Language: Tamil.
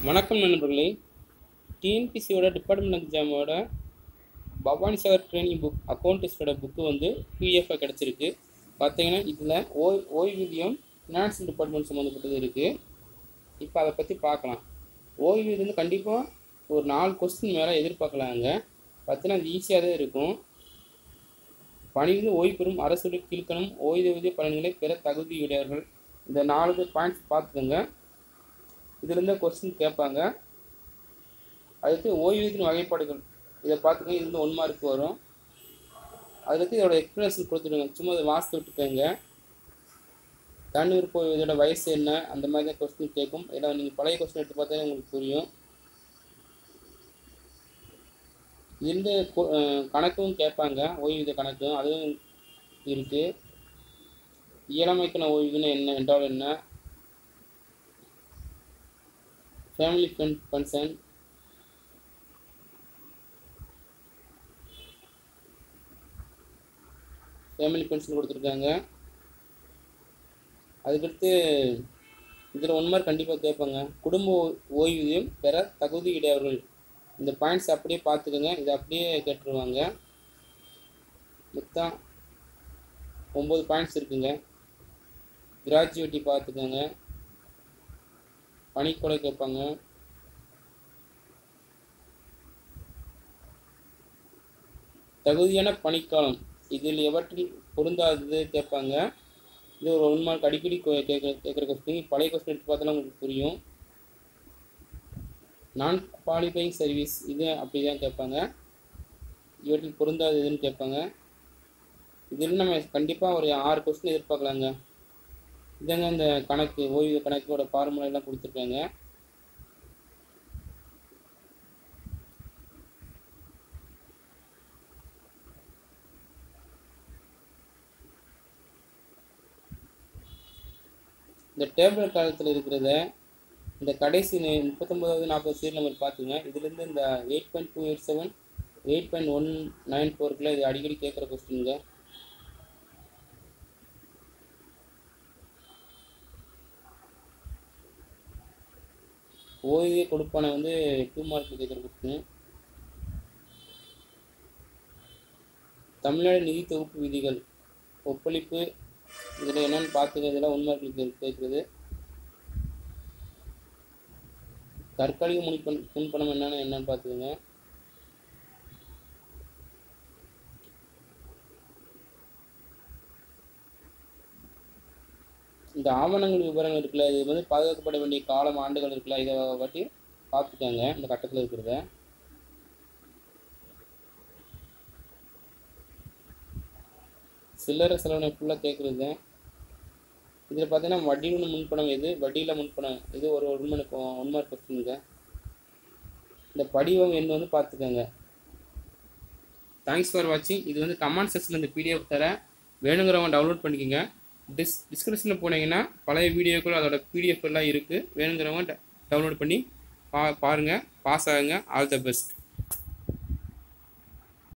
வணக்கம் நண்பர்களே டிஎன்பிசியோட டிபார்ட்மெண்ட் எக்ஸாமோட பவானி சாகர் ட்ரைனிங் புக் அக்கௌண்டன்ஸோட புக்கு வந்து பிடிஎஃபாக கிடச்சிருக்கு பார்த்தீங்கன்னா இதில் ஓய் ஓய்வூதியம் ஃபினான்ஸ் டிபார்ட்மெண்ட் சம்மந்தப்பட்டது இருக்குது இப்போ அதை பற்றி பார்க்கலாம் ஓய்வூதியம் வந்து கண்டிப்பாக ஒரு நாலு கொஸ்டின் மேலே எதிர்பார்க்கலாங்க பார்த்தீங்கன்னா அது ஈஸியாக தான் இருக்கும் பணிந்து ஓய்வு பெறும் அரசு கீழ்க்கணும் ஓய்வூதிய பலன்களை பெற தகுதியுடையவர்கள் இந்த நாலு பாயிண்ட்ஸ் பார்த்துக்கோங்க இதுலேருந்து கொஸ்டின் கேட்பாங்க அடுத்து ஓய்வூதியின் வகைப்பாடுகள் இதை பார்த்துக்கோங்க இதுலேருந்து ஒன் மார்க் வரும் அதுக்கு இதோட எக்ஸ்பிளேஷன் கொடுத்துடுங்க சும்மா அதை வாசித்து விட்டுக்கோங்க தண்ணீர் போய் இதோட வயசு என்ன அந்த மாதிரி தான் கொஸ்டின் கேட்கும் ஏன்னா நீங்கள் பழைய கொஸ்டின் எடுத்து பார்த்தாலே உங்களுக்கு புரியும் இதுலேருந்து கொ- அஹ் கணக்கும் கேட்பாங்க ஓய்வூதிய கணக்கும் அதுவும் இருக்குது இயலமைக்கான ஓய்வுன்னு என்ன என்றால் என்ன family pen pension family pension கொடுத்துருக்காங்க அதுக்கடுத்து இதில் ஒன் மார்க் கண்டிப்பாக கேட்பாங்க குடும்ப ஓ- ஓய்வூதியம் பெற தகுதியுடையவர்கள் இந்த பாயிண்ட்ஸ் அப்படியே பார்த்துக்கோங்க இதை அப்படியே கேட்டுருவாங்க மொத்தம் ஒம்பது பாயிண்ட்ஸ் இருக்குங்க கிராஜுவேட்டி பார்த்துக்கோங்க பணிக்கொலை கேட்பாங்க தகுதியான பணிக்காலம் இதில் எவற்றில் பொருந்தாதது கேட்பாங்க இது ஒரு ஒன் மார்க் அடிக்கடி கொ- கேட்குற கேட்குற கொஸ்டின் பழைய கொஸ்டின் எடுத்து பார்த்தாலும் உங்களுக்கு புரியும் நான் குவாலிஃபைங் சர்வீஸ் இது அப்படி தான் கேட்பாங்க இவற்றில் பொருந்தாததுன்னு கேட்பாங்க இதில் நம்ம கண்டிப்பாக ஒரு ஆறு கொஸ்டின் எதிர்பார்க்கலாங்க இதாங்க இந்த கணக்கு ஓய்வு கணக்கோட ஃபார்முலா எல்லாம் கொடுத்துருக்காங்க இந்த டேபிள் காலத்தில் இருக்கிறத இந்த கடைசி நே- முப்பத்தொன்பதாவது நாற்பது சீரியல் நம்பர் பார்த்துங்க இதுலேருந்து இந்த eight point two eight seven eight point one nine ஃபோருக்குள்ள இது அடிக்கடி கேட்குற கொஸ்டின்ங்க ஓய்வே கொடுப்பான வந்து டூ மார்க் கேட்குற கொஸ்டின் தமிழ்நாடு நிதி தொகுப்பு விதிகள் ஒப்பளிப்பு இதில் என்னென்னு பார்த்துக்க இதெல்லாம் ஒன் மார்க் கேட்குறது தற்காலிக முன்பணம் முன்பணம் என்னன்னு என்னன்னு பார்த்துக்கோங்க இந்த ஆவணங்கள் விவரங்கள் இருக்குல்ல இது வந்து பாதுகாக்கப்பட வேண்டிய காலம் ஆண்டுகள் இருக்குல்ல இதை பற்றி பார்த்துக்கோங்க இந்த கட்டத்தில் இருக்கிறத சில்லறை செலவினை ஃபுல்லாக கேட்குறது தான் இதில் பார்த்தீங்கன்னா வட்டியில் முன்பணம் எது வட்டியில் முன்பணம் இது ஒரு ஒன் மார்க் ஒன் மார்க் கொஸ்டினுங்க இந்த படிவம் எண் வந்து பார்த்துக்கோங்க தேங்க்ஸ் ஃபார் வாட்சிங் இது வந்து கமெண்ட் செக்ஷனில் இந்த பிடிஎஃப் தரேன் வேணுங்கிறவங்க டவுன்லோட் பண்ணிக்கோங்க டிஸ் டிஸ்கிரிப்ஷனில் போனீங்கன்னா பழைய வீடியோக்கள் அதோட பிடிஎஃப் எல்லாம் இருக்குது வேணுங்கிறவங்க டவுன்லோட் பண்ணி பா பாருங்கள் பாஸ் ஆகுங்க ஆல் த பெஸ்ட்